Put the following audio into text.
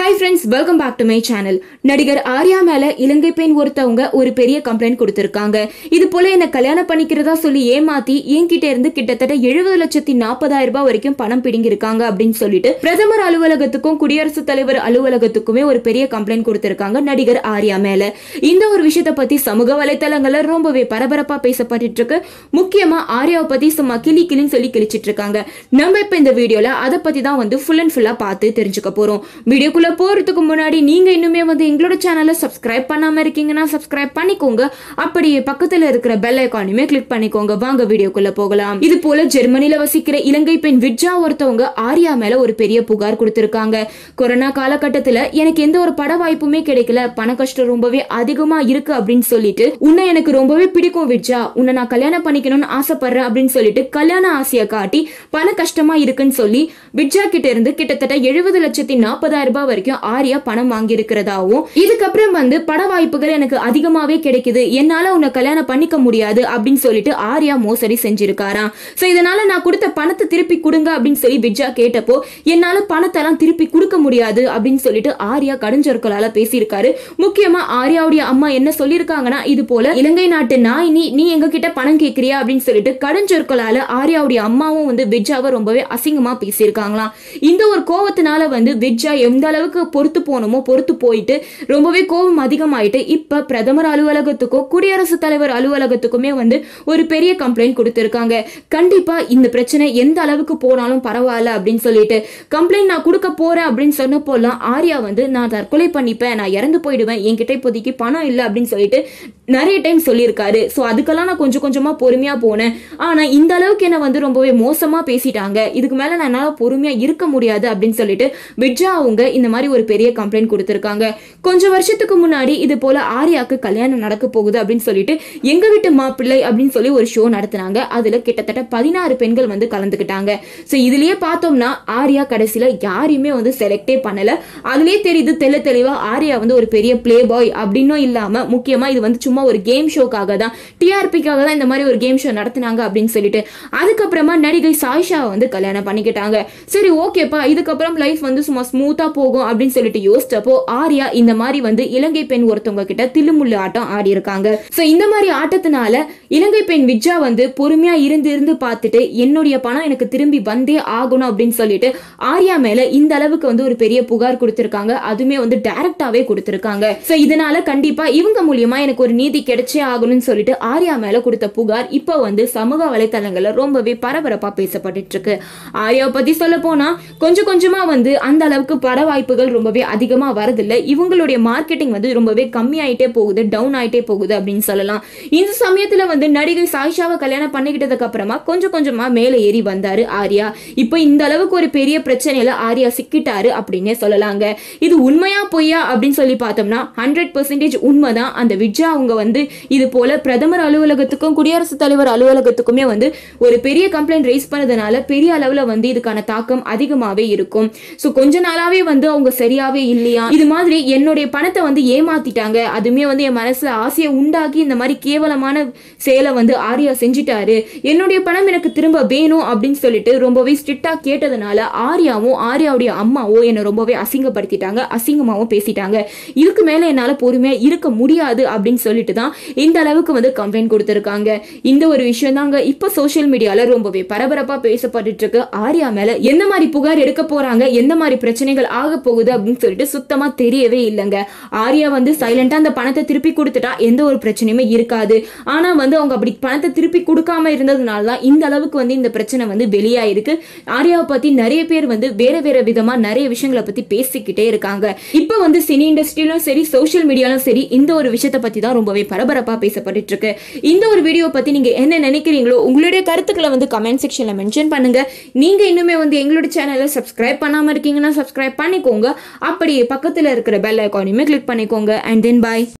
hi friends welcome back to my channel நடிகர் ஆர்யா மேல இலங்கை பெண் ஒருத்தவங்க ஒரு பெரிய கம்ப்ளைண்ட் கொடுத்திருக்காங்க இது போல என்ன கல்யாணம் பண்ணிக்கிறதா சொல்லி ஏமாத்தி என்கிட்ட இருந்து கிட்டத்தட்ட எழுபது லட்சத்தி நாற்பதாயிரம் ரூபாய் வரைக்கும் பணம் பிடிங்கிருக்காங்க அப்படின்னு சொல்லிட்டு பிரதமர் அலுவலகத்துக்கும் குடியரசுத் தலைவர் அலுவலகத்துக்குமே ஒரு பெரிய கம்ப்ளைண்ட் கொடுத்திருக்காங்க நடிகர் ஆர்யா மேல இந்த ஒரு விஷயத்த பத்தி சமூக வலைத்தளங்கள்ல ரொம்பவே பரபரப்பா பேசப்பட்டு இருக்கு முக்கியமா ஆர்யாவை பத்தி சும்மா கிளி கிளின்னு சொல்லி கிழிச்சிட்டு இருக்காங்க நம்ம இப்ப இந்த வீடியோல அதை பத்தி தான் வந்து ஃபுல் அண்ட் ஃபுல்லா பார்த்து தெரிஞ்சுக்க போறோம் வீடியோக்குள்ள போறதுக்கு முன்னாடி நீங்க இன்னுமே வந்து எங்களோட சேனலை சப்ஸ்கிரைப் பண்ணாம இருக்கீங்கன்னா சப்ஸ்கிரைப் பண்ணிக்கோங்க அப்படியே பக்கத்துல இருக்கிற பெல் ஐக்கானுமே கிளிக் பண்ணிக்கோங்க வாங்க வீடியோக்குள்ள போகலாம் இது போல ஜெர்மனில வசிக்கிற இலங்கை பெண் விட்ஜா ஒருத்தவங்க ஆர்யா மேல ஒரு பெரிய புகார் கொடுத்திருக்காங்க கொரோனா காலகட்டத்துல எனக்கு எந்த ஒரு பட வாய்ப்புமே கிடைக்கல பண கஷ்டம் ரொம்பவே அதிகமா இருக்கு அப்படின்னு சொல்லிட்டு உன்னை எனக்கு ரொம்பவே பிடிக்கும் விட்ஜா உன்னை நான் கல்யாணம் பண்ணிக்கணும்னு ஆசைப்படுறேன் அப்படின்னு சொல்லிட்டு கல்யாண ஆசையை காட்டி பண கஷ்டமா இருக்குன்னு சொல்லி விட்ஜா கிட்ட இருந்து கிட்டத்தட்ட எழுபது லட்சத்தி நாற்பதாயிரம் ரூபாய் வரைக்கும் ஆர்யா பணம் வாங்கி இருக்கிறதாவும் இதுக்கப்புறம் வந்து பட வாய்ப்புகள் எனக்கு அதிகமாவே கிடைக்குது என்னால உன்னை கல்யாணம் பண்ணிக்க முடியாது அப்படின்னு சொல்லிட்டு ஆர்யா மோசடி செஞ்சிருக்காராம் சோ இதனால நான் கொடுத்த பணத்தை திருப்பி கொடுங்க அப்படின்னு சொல்லி விட்ஜா கேட்டப்போ என்னால பணத்தை எல்லாம் திருப்பி கொடுக்க முடியாது அப்படின்னு சொல்லிட்டு ஆர்யா கடுஞ்சொற்களால பேசியிருக்காரு முக்கியமா ஆர்யாவுடைய அம்மா என்ன சொல்லியிருக்காங்கன்னா இது போல இலங்கை நாட்டு நாய் நீ நீ எங்க கிட்ட பணம் கேட்கறியா அப்படின்னு சொல்லிட்டு கடுஞ்சொற்களால ஆர்யாவுடைய அம்மாவும் வந்து விட்ஜாவை ரொம்பவே அசிங்கமா பேசியிருக்காங்களாம் இந்த ஒரு கோவத்தினால வந்து விட்ஜா எந்த அளவுக்கு பொறுத்து போகணுமோ பொறுத்து போயிட்டு ரொம்பவே கோபம் அதிகமாயிட்டு இப்ப பிரதமர் அலுவலகத்துக்கும் குடியரசுத் தலைவர் அலுவலகத்துக்குமே வந்து ஒரு பெரிய கம்ப்ளைண்ட் கொடுத்திருக்காங்க கண்டிப்பா இந்த பிரச்சனை எந்த அளவுக்கு போனாலும் பரவாயில்ல அப்படின்னு சொல்லிட்டு கம்ப்ளைண்ட் நான் கொடுக்க போறேன் அப்படின்னு சொன்னப்போலாம் ஆர்யா வந்து நான் தற்கொலை பண்ணிப்பேன் நான் இறந்து போயிடுவேன் என்கிட்ட இப்போதைக்கு பணம் இல்லை அப்படின்னு சொல்லிட்டு நிறைய டைம் சொல்லியிருக்காரு ஸோ அதுக்கெல்லாம் நான் கொஞ்சம் கொஞ்சமா பொறுமையா போனேன் ஆனா இந்த அளவுக்கு என்ன வந்து ரொம்பவே மோசமா பேசிட்டாங்க இதுக்கு மேல நான் என்னால பொறுமையா இருக்க முடியாது அப்படின்னு சொல்லிட்டு விட்ஜா அவங்க இந்த மாதிரி ஒரு பெரிய கம்ப்ளைண்ட் கொடுத்திருக்காங்க கொஞ்சம் வருஷத்துக்கு முன்னாடி இது போல ஆர்யாக்கு கல்யாணம் நடக்க போகுது அப்படின்னு சொல்லிட்டு எங்க வீட்டு மாப்பிள்ளை அப்படின்னு சொல்லி ஒரு ஷோ நடத்தினாங்க அதுல கிட்டத்தட்ட பதினாறு பெண்கள் வந்து கலந்துக்கிட்டாங்க ஸோ இதுலயே பார்த்தோம்னா ஆர்யா கடைசியில யாரையுமே வந்து செலக்டே பண்ணல அதுலயே தெரியுது தெள்ள தெளிவா ஆர்யா வந்து ஒரு பெரிய பிளே பாய் அப்படின்னும் இல்லாம முக்கியமா இது வந்து சும்மா ஒரு கேம் ஷோக்காக தான் டிஆர்பிக்காக தான் இந்த மாதிரி ஒரு கேம் ஷோ நடத்தினாங்க அப்படின்னு சொல்லிட்டு அதுக்கப்புறமா நடிகை சாய்ஷாவை வந்து கல்யாணம் பண்ணிக்கிட்டாங்க சரி ஓகேப்பா இதுக்கப்புறம் லைஃப் வந்து சும்மா ஸ்மூத்தா போகும் அப்படின்னு சொல்லிட்டு யோசிச்சப்போ ஆர்யா இந்த மாதிரி வந்து இலங்கை பெண் ஒருத்தவங்க கிட்ட தில்லுமுள்ளு ஆட்டம் ஆடி இருக்காங்க சோ இந்த மாதிரி ஆட்டத்தினால இலங்கை பெண் விஜயா வந்து பொறுமையா இருந்து இருந்து பார்த்துட்டு என்னுடைய பணம் எனக்கு திரும்பி வந்தே ஆகணும் அப்படின்னு சொல்லிட்டு ஆர்யா மேல இந்த அளவுக்கு வந்து ஒரு பெரிய புகார் கொடுத்திருக்காங்க அதுமே வந்து டைரக்டாவே கொடுத்திருக்காங்க சோ இதனால கண்டிப்பா இவங்க மூலியமா எனக்கு ஒரு நீதி கிடைச்சே ஆகணும்னு சொல்லிட்டு ஆர்யா மேல கொடுத்த புகார் இப்போ வந்து சமூக வலைத்தளங்கள்ல ரொம்பவே பரபரப்பா பேசப்பட்டு இருக்கு ஆர்யாவை பத்தி சொல்ல போனா கொஞ்சம் கொஞ்சமா வந்து அந்த அளவுக்கு பட வாய்ப்புகள் ரொம்பவே அதிகமா வரதில்ல இவங்களுடைய மார்க்கெட்டிங் வந்து ரொம்பவே கம்மியாயிட்டே போகுது டவுன் ஆயிட்டே போகுது அப்படின்னு சொல்லலாம் இந்த சமயத்துல வந்து நடிகை சாய்ஷாவை கல்யாணம் பண்ணிக்கிட்டதுக்கு அப்புறமா கொஞ்சம் கொஞ்சமா மேலே ஏறி வந்தாரு ஆர்யா இப்போ இந்த அளவுக்கு ஒரு பெரிய பிரச்சனையில ஆர்யா சிக்கிட்டாரு அப்படின்னே சொல்லலாங்க இது உண்மையா பொய்யா அப்படின்னு சொல்லி பார்த்தோம்னா ஹண்ட்ரட் பர்சன்டேஜ் உண்மைதான் அந்த விஜயா அவங்க வந்து இது போல பிரதமர் அலுவலகத்துக்கும் குடியரசுத் தலைவர் அலுவலகத்துக்குமே வந்து ஒரு பெரிய கம்ப்ளைண்ட் ரைஸ் பண்ணதுனால பெரிய அளவுல வந்து இதுக்கான தாக்கம் அதிகமாவே இருக்கும் ஸோ கொஞ்ச நாளாவே வந்து அவங்க சரியாவே இல்லையா இது மாதிரி என்னுடைய பணத்தை வந்து ஏமாத்திட்டாங்க அதுமே வந்து என் மனசுல ஆசையை உண்டாக்கி இந்த மாதிரி கேவலமான செயலை வந்து ஆர்யா செஞ்சிட்டாரு என்னுடைய பணம் எனக்கு திரும்ப வேணும் அப்படின்னு சொல்லிட்டு ரொம்பவே ஸ்ட்ரிக்டா கேட்டதுனால ஆர்யாவும் ஆர்யாவுடைய அம்மாவும் என்னை ரொம்பவே அசிங்கப்படுத்திட்டாங்க அசிங்கமாவும் பேசிட்டாங்க இதுக்கு மேல என்னால பொறுமையா இருக்க முடியாது அப்படின்னு சொல்லிட்டு தான் இந்த அளவுக்கு வந்து கம்ப்ளைண்ட் கொடுத்திருக்காங்க இந்த ஒரு விஷயம் தாங்க இப்போ சோஷியல் மீடியால ரொம்பவே பரபரப்பா பேசப்பட்டுட்டு இருக்கு ஆர்யா மேல எந்த மாதிரி புகார் எடுக்க போறாங்க எந்த மாதிரி பிரச்சனைகள் ஆக போகுது அப்படின்னு சொல்லிட்டு சுத்தமா தெரியவே இல்லைங்க ஆர்யா வந்து சைலண்டா அந்த பணத்தை திருப்பி கொடுத்துட்டா எந்த ஒரு பிரச்சனையுமே இருக்காது ஆனா வந்து அவங்க அப்படி பணத்தை திருப்பி கொடுக்காம இருந்ததுனால தான் இந்த அளவுக்கு வந்து இந்த பிரச்சனை வந்து வெளியாயிருக்கு ஆர்யாவை பத்தி நிறைய பேர் வந்து வேற வேற விதமா நிறைய விஷயங்களை பத்தி பேசிக்கிட்டே இருக்காங்க இப்போ வந்து சினி இண்டஸ்ட்ரியிலும் சரி சோஷியல் மீடியாலும் சரி இந்த ஒரு விஷயத்தை பத்தி தான் ரொம்பவே பரபரப்பா பேசப்பட்டு இருக்கு இந்த ஒரு வீடியோ பத்தி நீங்க என்ன நினைக்கிறீங்களோ உங்களுடைய கருத்துக்களை வந்து கமெண்ட் செக்ஷன்ல மென்ஷன் பண்ணுங்க நீங்க இன்னுமே வந்து எங்களோட சேனலை சப்ஸ்கிரைப் பண்ணாம இருக்கீங்கன்னா சப்ஸ்கிரைப் பண்ணிக்கோங்க அப்படியே பக்கத்துல இருக்கிற பெல் ஐக்கானையுமே கிளிக் பண்ணிக்கோங்க அண்ட் தென் பாய்